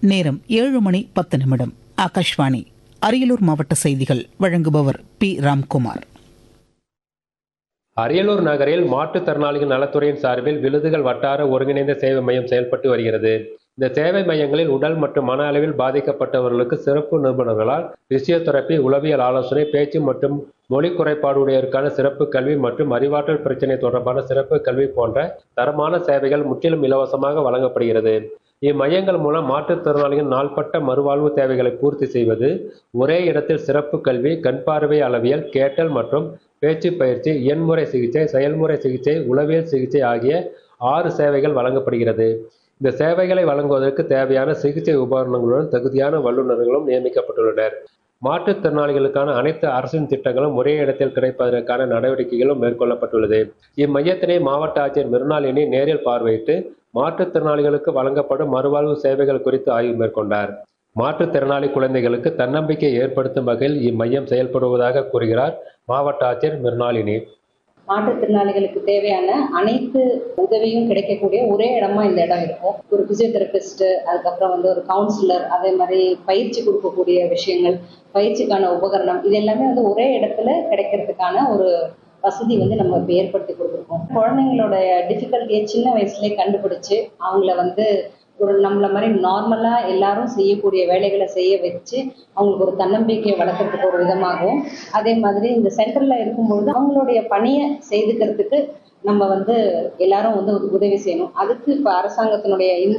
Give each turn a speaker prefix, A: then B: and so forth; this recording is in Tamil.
A: நேரம் ஏழு மணி பத்து நிமிடம் ஆகாஷ்வாணி அரியலூர் மாவட்ட செய்திகள் வழங்குபவர் பி ராம்குமார்
B: அரியலூர் நகரில் மாற்றுத்திறனாளிகள் நலத்துறையின் சார்பில் விழுதுகள் வட்டார ஒருங்கிணைந்த சேவை மையம் செயல்பட்டு வருகிறது இந்த சேவை மையங்களில் உடல் மற்றும் மன அளவில் பாதிக்கப்பட்டவர்களுக்கு சிறப்பு நிபுணர்களால் பிசியோதெரப்பி உளவியல் ஆலோசனை பேச்சு மற்றும் மொழி குறைபாடுடையோருக்கான சிறப்பு கல்வி மற்றும் அறிவாற்றல் பிரச்சினை தொடர்பான சிறப்பு கல்வி போன்ற தரமான சேவைகள் முற்றிலும் இலவசமாக வழங்கப்படுகிறது இம்மையங்கள் மூலம் மாற்றுத்திறனாளிகள் நாள்பட்ட மறுவாழ்வு தேவைகளை பூர்த்தி செய்வது ஒரே இடத்தில் சிறப்பு கல்வி கண் பார்வை அளவியல் கேட்டல் மற்றும் பேச்சு பயிற்சி எண்முறை சிகிச்சை செயல்முறை சிகிச்சை உளவியல் சிகிச்சை ஆகிய ஆறு சேவைகள் வழங்கப்படுகிறது இந்த சேவைகளை வழங்குவதற்கு தேவையான சிகிச்சை உபகரணங்களுடன் தகுதியான வல்லுநர்களும் நியமிக்கப்பட்டுள்ளனர் மாற்றுத்திறனாளிகளுக்கான அனைத்து அரசின் திட்டங்களும் ஒரே இடத்தில் கிடைப்பதற்கான நடவடிக்கைகளும் மேற்கொள்ளப்பட்டுள்ளது இம்மையத்தினை மாவட்ட ஆட்சியர் மிருணாளினி நேரில் பார்வையிட்டு மாற்றுத்திறனாளிகளுக்கு வழங்கப்படும் மறுவாழ்வு சேவைகள் குறித்து ஆய்வு மேற்கொண்டார் மாற்றுத்திறனாளி குழந்தைகளுக்கு தன்னம்பிக்கை ஏற்படுத்தும் வகையில் இம்மையம் செயல்படுவதாக கூறுகிறார் மாவட்ட ஆட்சியர் மிருணாளினி
C: மாற்றுத்திறனாளிகளுக்கு தேவையான அனைத்து உதவியும் கிடைக்கக்கூடிய ஒரே இடமா இந்த இடம் இருக்கும் ஒரு பிசியோதெரபிஸ்ட் அதுக்கப்புறம் வந்து ஒரு கவுன்சிலர் அதே மாதிரி பயிற்சி கொடுக்கக்கூடிய விஷயங்கள் பயிற்சிக்கான உபகரணம் இது எல்லாமே வந்து ஒரே இடத்துல கிடைக்கிறதுக்கான ஒரு வசதி வந்து நம்ம இப்போ ஏற்படுத்தி கொடுத்துருக்கோம் குழந்தைங்களோட டிஃபிகல்ட்டியை சின்ன வயசுலேயே கண்டுபிடிச்சு அவங்கள வந்து ஒரு நம்மள மாதிரி நார்மலாக எல்லாரும் செய்யக்கூடிய வேலைகளை செய்ய வச்சு அவங்களுக்கு ஒரு தன்னம்பிக்கையை வளர்க்கறதுக்கு ஒரு விதமாகவும் அதே மாதிரி இந்த சென்டரில் இருக்கும்பொழுது அவங்களுடைய பணியை செய்துக்கிறதுக்கு நம்ம வந்து எல்லாரும் வந்து உதவி செய்யணும் அதுக்கு இப்போ அரசாங்கத்தினுடைய இந்த